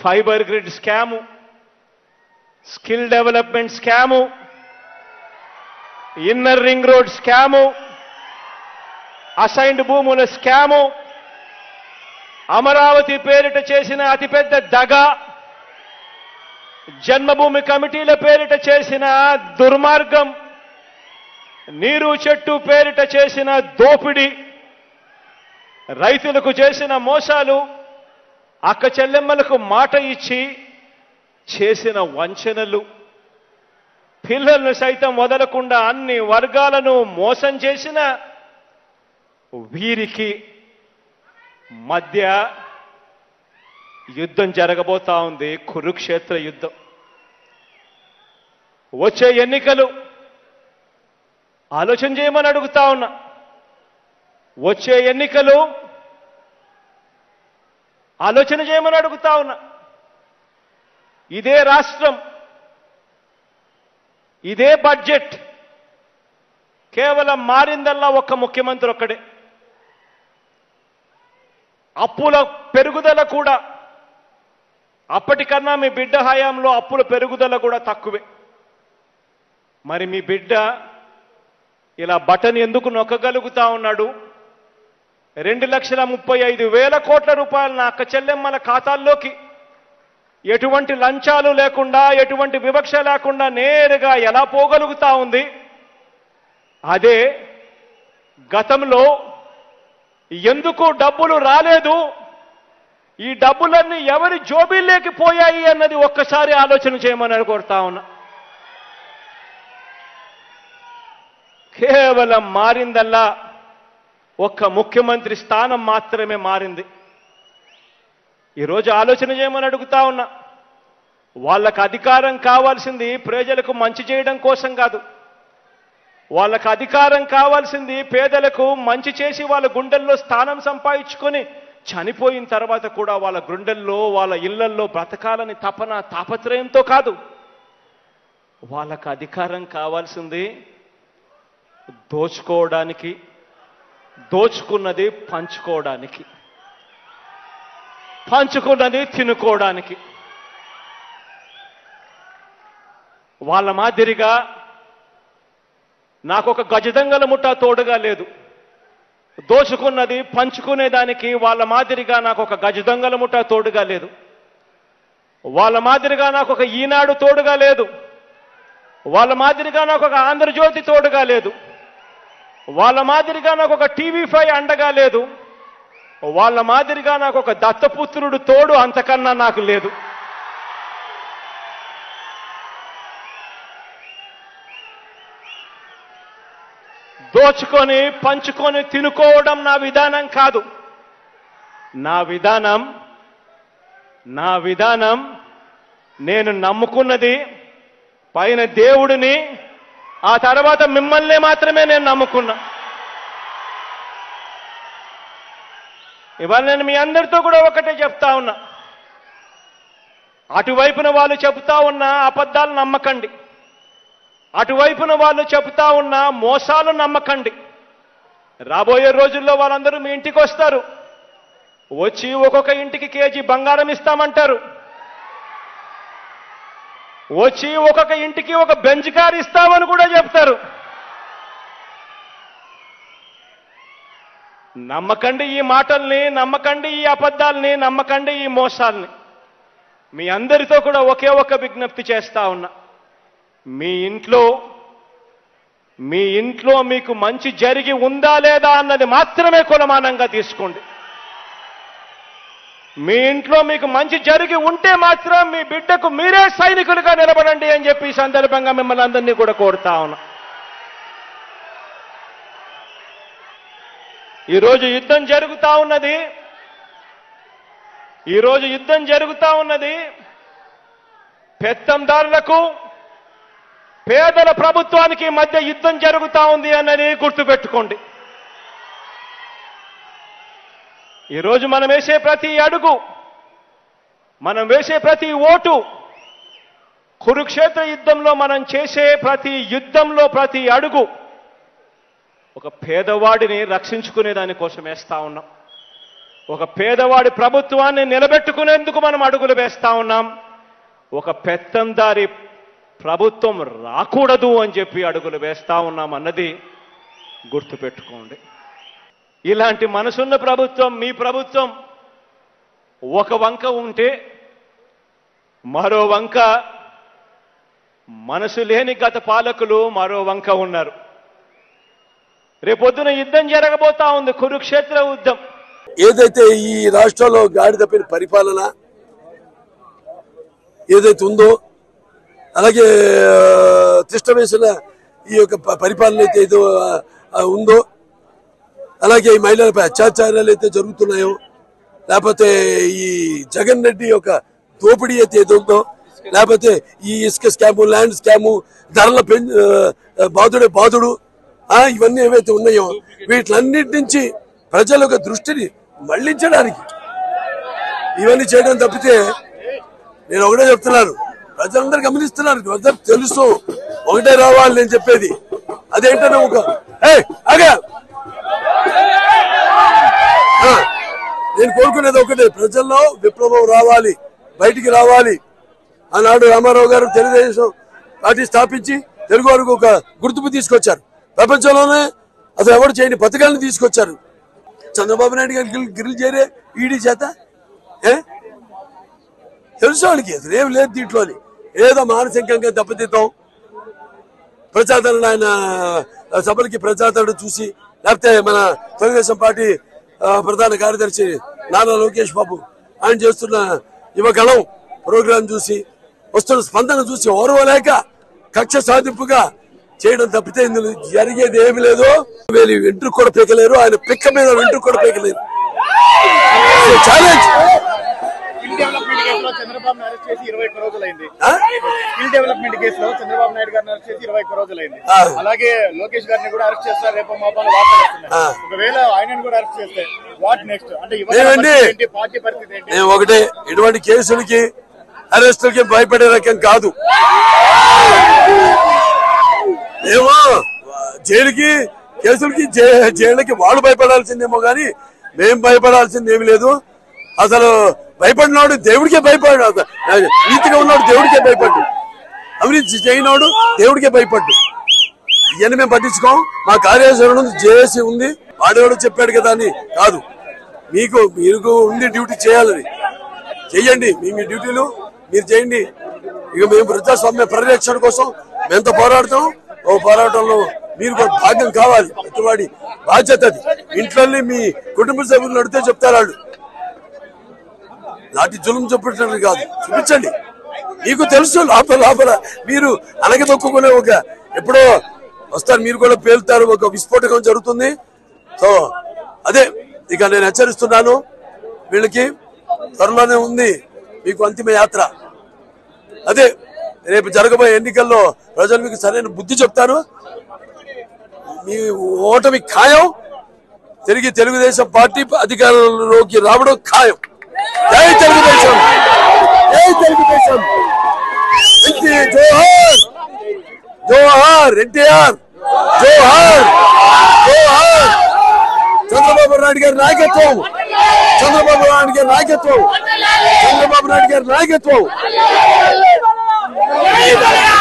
Fibre grid scam skill development scam inner ring road scam assigned భూముల scam Amaravati పేరిట చేసిన అతిపెద్ద దగ జన్మభూమి కమిటీల పేరిట చేసిన దుర్మార్గం నీరు చెట్టు పేరిట చేసిన దోపిడీ రైతులకు చేసిన మోసాలు అక్క చెల్లెమ్మలకు మాట ఇచ్చి చేసిన వంచనలు పిల్లలను సైతం వదలకుండా అన్ని వర్గాలను మోసం చేసిన వీరికి మధ్య యుద్ధం జరగబోతా ఉంది కురుక్షేత్ర యుద్ధం వచ్చే ఎన్నికలు ఆలోచన చేయమని అడుగుతా ఉన్నా వచ్చే ఎన్నికలు ఆలోచన చేయమని అడుగుతా ఉన్నా ఇదే రాష్ట్రం ఇదే బడ్జెట్ కేవలం మారిందల్లా ఒక్క ముఖ్యమంత్రి ఒక్కడే అప్పుల పెరుగుదల కూడా అప్పటికన్నా మీ బిడ్డ హయాంలో అప్పుల పెరుగుదల కూడా తక్కువే మరి మీ బిడ్డ ఇలా బటన్ ఎందుకు నొక్కగలుగుతా ఉన్నాడు రెండు లక్షల ముప్పై ఐదు వేల కోట్ల రూపాయలు నా అక్క చెల్లెమ్మల ఖాతాల్లోకి ఎటువంటి లంచాలు లేకుండా ఎటువంటి వివక్ష లేకుండా నేరుగా ఎలా పోగలుగుతా ఉంది అదే గతంలో ఎందుకు డబ్బులు రాలేదు ఈ డబ్బులన్నీ ఎవరి జోబీల్లోకి పోయాయి అన్నది ఒక్కసారి ఆలోచన చేయమని కోరుతా ఉన్నా కేవలం మారిందల్లా ఒక్క ముఖ్యమంత్రి స్థానం మాత్రమే మారింది ఈరోజు ఆలోచన చేయమని అడుగుతా ఉన్నా వాళ్ళకు అధికారం కావాల్సింది ప్రజలకు మంచి చేయడం కోసం కాదు వాళ్ళకు అధికారం కావాల్సింది పేదలకు మంచి చేసి వాళ్ళ గుండెల్లో స్థానం సంపాదించుకొని చనిపోయిన తర్వాత కూడా వాళ్ళ గుండెల్లో వాళ్ళ ఇళ్లల్లో బ్రతకాలని తపన తాపత్రయంతో కాదు వాళ్ళకు అధికారం కావాల్సింది దోచుకోవడానికి దోచుకున్నది పంచుకోవడానికి పంచుకున్నది తినుకోవడానికి వాళ్ళ మాదిరిగా నాకు ఒక గజదంగల ముఠా తోడుగా లేదు దోచుకున్నది పంచుకునేదానికి వాళ్ళ మాదిరిగా నాకు ఒక గజదొంగల ముఠా తోడుగా లేదు వాళ్ళ మాదిరిగా నాకు ఒక ఈనాడు తోడుగా లేదు వాళ్ళ మాదిరిగా నాకు ఒక ఆంధ్రజ్యోతి తోడుగా లేదు వాళ్ళ మాదిరిగా నాకు ఒక టీవీ ఫైవ్ అండగా లేదు వాళ్ళ మాదిరిగా నాకు ఒక దత్తపుత్రుడు తోడు అంతకన్నా నాకు లేదు దోచుకొని పంచుకొని తినుకోవడం నా విధానం కాదు నా విధానం నా విధానం నేను నమ్ముకున్నది పైన దేవుడిని ఆ తర్వాత మిమ్మల్ని మాత్రమే నేను నమ్ముకున్నా ఇవాళ నేను మీ అందరితో కూడా ఒకటే చెప్తా ఉన్నా అటువైపున వాళ్ళు చెబుతా ఉన్న అబద్ధాలు నమ్మకండి అటువైపున వాళ్ళు చెబుతా ఉన్న మోసాలు నమ్మకండి రాబోయే రోజుల్లో వాళ్ళందరూ మీ ఇంటికి వస్తారు వచ్చి ఒక్కొక్క ఇంటికి కేజీ బంగారం ఇస్తామంటారు వచ్చి ఒక్కొక్క ఇంటికి ఒక బెంచ్ కార్ ఇస్తామని కూడా చెప్తారు నమ్మకండి ఈ మాటల్ని నమ్మకండి ఈ అబద్ధాల్ని నమ్మకండి ఈ మోసాల్ని మీ అందరితో కూడా ఒకే ఒక్క విజ్ఞప్తి చేస్తా ఉన్నా మీ ఇంట్లో మీ ఇంట్లో మీకు మంచి జరిగి ఉందా లేదా అన్నది మాత్రమే కులమానంగా తీసుకోండి మీ ఇంట్లో మీకు మంచి జరిగి ఉంటే మాత్రం మీ బిడ్డకు మీరే సైనికులుగా నిలబడండి అని చెప్పి ఈ సందర్భంగా మిమ్మల్ని అందరినీ కూడా కోరుతా ఉన్నా ఈరోజు యుద్ధం జరుగుతా ఉన్నది ఈరోజు యుద్ధం జరుగుతా ఉన్నది పెత్తందారులకు పేదల ప్రభుత్వానికి మధ్య యుద్ధం జరుగుతా ఉంది అన్నది గుర్తుపెట్టుకోండి ఈరోజు మనం వేసే ప్రతి అడుగు మనం వేసే ప్రతి ఓటు కురుక్షేత్ర యుద్ధంలో మనం చేసే ప్రతి యుద్ధంలో ప్రతి అడుగు ఒక పేదవాడిని రక్షించుకునే దానికోసం వేస్తా ఉన్నాం ఒక పేదవాడి ప్రభుత్వాన్ని నిలబెట్టుకునేందుకు మనం అడుగులు వేస్తా ఉన్నాం ఒక పెత్తందారి ప్రభుత్వం రాకూడదు అని చెప్పి అడుగులు వేస్తా ఉన్నాం అన్నది గుర్తుపెట్టుకోండి ఇలాంటి మనసున్న ప్రభుత్వం మీ ప్రభుత్వం ఒక వంక ఉంటే మరో వంక మనసు లేని గత పాలకులు మరో వంక ఉన్నారు రేపొద్దున యుద్ధం జరగబోతా ఉంది కురుక్షేత్ర యుద్ధం ఏదైతే ఈ రాష్ట్రంలో గాడి తప్పిన పరిపాలన ఏదైతే ఉందో అలాగే ఆ, తిష్ట వేసిన ఈ యొక్క ప- పరిపాలన అయితే ఏదో ఆ, ఆ, ఉందో అలాగే ఈ మహిళలపై అత్యాచారాలు అయితే జరుగుతున్నాయో లేకపోతే ఈ జగన్ రెడ్డి యొక్క దోపిడీ అయితే ఏదో ఉందో లేకపోతే ఈ ఇసుక స్కాము ల్యాండ్ స్కాము ధరల పెం ఆ, బాధుడే బాధుడు ఆ, ఇవన్నీ ఏవైతే ఉన్నాయో వీటిలన్నిటి నుంచి ప్రజల యొక్క దృష్టిని మళ్లించడానికి ఇవన్నీ చేయడం తప్పితే నేను ఒకటే చెప్తున్నాను ప్రజలందరూ గమనిస్తున్నారు ప్రజలకు తెలుసు ఒకటే రావాలి నేను చెప్పేది అదేంటనే ఒక ఏయ్, ఆగా ఆ, నేను కోరుకునేది ఒకటే ప్రజల్లో విప్లవం రావాలి బయటికి రావాలి ఆనాడు రామారావు గారు తెలుగుదేశం పార్టీ స్థాపించి తెలుగు వారికి ఒక గుర్తింపు తీసుకొచ్చారు ప్రపంచంలోనే అసలు ఎవరు చేయని పథకాలను తీసుకొచ్చారు చంద్రబాబు నాయుడు గారు గిల్- గిరిల్ చేరే ఈడీ చేత ఏ తెలుసు వాళ్ళకి అసలు ఏం లేదు దీంట్లోని ఏదో మానసికంగా దెబ్బతిద్దాం ప్రజాదరణ ఆయన ఆ, సభలకి ప్రజాదరణ చూసి లేకపోతే మన తెలుగుదేశం పార్టీ ఆ, ప్రధాన కార్యదర్శి నారా లోకేష్ బాబు ఆయన చేస్తున్న యువగళం ప్రోగ్రాం చూసి వస్తున్న స్పందన చూసి ఓర్వలేక కక్ష సాధింపుగా చేయడం తప్పితే ఇందులో జరిగేది ఏమి లేదు వీళ్ళు వెంట్రుకు కూడా పీకలేరు ఆయన పిక్క మీద వెంట్రుకు కూడా పీకలేరు ఛాలెంజ్ స్కిల్ డెవలప్మెంట్ కేసులో చంద్రబాబు అరెస్ట్ చేసి ఇరవై ఒక్క రోజులైంది ఆ? స్కిల్ డెవలప్మెంట్ కేసులో చంద్రబాబు నాయుడు గారిని అరెస్ట్ చేసి ఇరవై ఒక్క రోజులైంది ఆ. అలాగే లోకేష్ గారిని కూడా అరెస్ట్ చేస్తారు రేపు మాపాలు వార్తలు వస్తున్నాయి ఆ. ఒకవేళ ఆయనను కూడా అరెస్ట్ చేస్తే వాట్ నెక్స్ట్ అంటే యువత ఏమండి? పరిస్థితి ఏంటి పార్టీ పరిస్థితి ఏంటి నేను ఒకటే ఇటువంటి కేసులకి అరెస్టులకి భయపడే రకం కాదు ఏమో జైలుకి కేసులకి జై- జైళ్ళకి వాళ్ళు భయపడాల్సిందేమో కానీ మేం భయపడాల్సింది ఏమి లేదు అసలు భయపడినోడు దేవుడికే భయపడు అసలు నీతిగా ఉన్నాడు దేవుడికే భయపడ్డు అవినీతి చేయనోడు దేవుడికే భయపడ్డు ఇవన్నీ మేము పట్టించుకోం మా కార్యాచరణ ఉంది జేఏసీ ఉంది వాడేవాడు చెప్పాడు కదా అని కాదు మీకు మీకు ఉంది డ్యూటీ చేయాలని చెయ్యండి మీ మీ డ్యూటీలు మీరు చేయండి ఇక మేము ప్రజాస్వామ్య పరిరక్షణ కోసం మేంతో పోరాడతాం ఓ పోరాటంలో మీరు కూడా భాగం కావాలి ప్రతివాడి బాధ్యత అది ఇంట్లో మీ కుటుంబ సభ్యులు నడితే చెప్తారు వాళ్ళు లాంటి జులుం చూపించడం కాదు చూపించండి మీకు తెలుసు లోపల లోపల మీరు అనగదొక్కునే ఒక ఎప్పుడో వస్తారు మీరు కూడా పేలుతారు ఒక విస్ఫోటకం జరుగుతుంది సో అదే ఇక నేను హెచ్చరిస్తున్నాను వీళ్ళకి త్వరలోనే ఉంది మీకు అంతిమ యాత్ర అదే రేపు జరగబోయే ఎన్నికల్లో ప్రజలు మీకు సరైన బుద్ధి చెప్తారు మీ ఓటమి ఖాయం తిరిగి తెలుగుదేశం పార్టీ అధికారంలోకి రావడం ఖాయం జై తెలుగుదేశం జై తెలుగుదేశం ఎన్టీ జోహార్ జోహార్ ఎన్టీఆర్ జోహార్ జోహార్ చంద్రబాబు నాయుడు గారి నాయకత్వం చంద్రబాబు నాయుడు గారి నాయకత్వం చంద్రబాబు నాయుడు గారి నాయకత్వం